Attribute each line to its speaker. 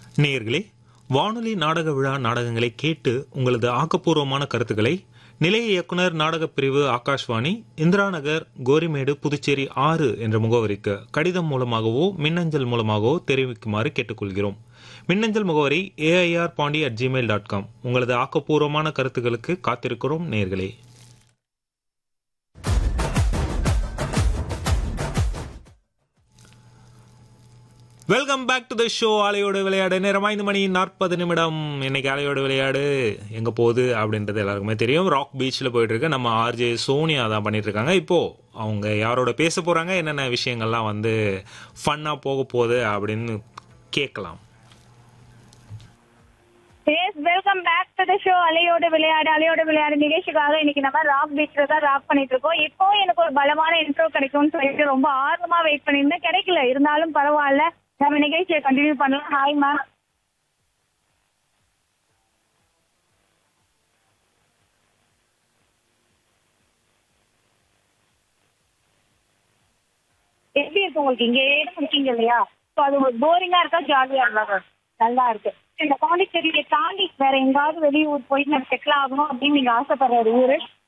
Speaker 1: நேயர்களே வானொலி நாடக விழா நாடகங்களை கேட்டு உங்களது ஆக்கப்பூர்வமான கருத்துக்களை நிலைய இயக்குனர் நாடகப் பிரிவு ஆகாஷ்வாணி இந்திரா நகர் கோரிமேடு புதுச்சேரி ஆறு என்ற முகவரிக்கு கடிதம் மூலமாகவோ மின்னஞ்சல் மூலமாகவோ தெரிவிக்குமாறு கேட்டுக்கொள்கிறோம் மின்னஞ்சல் முகவரி AIR Pondy at Gmail dot com உங்களது ஆக்கப்பூர்வமான கருத்துக்களுக்கு காத்திருக்கிறோம் நேர்களே welcome back to the show ஆலையோட விளையாடு நேரம் ஐந்து மணி நாற்பது நிமிடம் இன்னைக்கு ஆலையோட விளையாடு எங்க போகுது அப்படின்றது எல்லாருக்குமே தெரியும் ராக் பீச்சில் போயிட்டு இருக்கு நம்ம ஆர்ஜே சோனியா தான் பண்ணிட்டு இருக்காங்க இப்போ அவங்க யாரோட பேச போறாங்க என்னென்ன விஷயங்கள்லாம் வந்து ஃபன்னா போக போகுது அப்படின்னு கேட்கலாம்
Speaker 2: yes welcome back to the show அலையோட விளையாடு அலையோட விளையாடு நிகழ்ச்சிக்காக இன்னைக்கு நம்ம ராக் பீச்ல தான் ராக் பண்ணிட்டு இருக்கோம் இப்போ எனக்கு ஒரு பலமான இன்ட்ரோ கிடைக்கும்னு சொல்லிட்டு ரொம்ப ஆர்வமா வெயிட் பண்ணியிருந்தேன் கிடைக்கல இருந்தாலும் பரவாயில்ல நம்ம நிகழ்ச்சியை கண்டினியூ பண்ணலாம் ஹாய் மேம் எப்படி இருக்கு உங்களுக்கு இங்கே இருக்கீங்க இல்லையா ஸோ அது உங்களுக்கு போரிங்கா இருக்கா ஜாலியா இருக்கா நல்லா இருக்கு இந்த பாண்டிச்சேரியை தாண்டி வேற எங்காவது வெளியூர் போயிட்டு நான் செட்டில் ஆகணும் அப்படின்னு நீங்க ஆசைப்படுற ஒரு ஊரு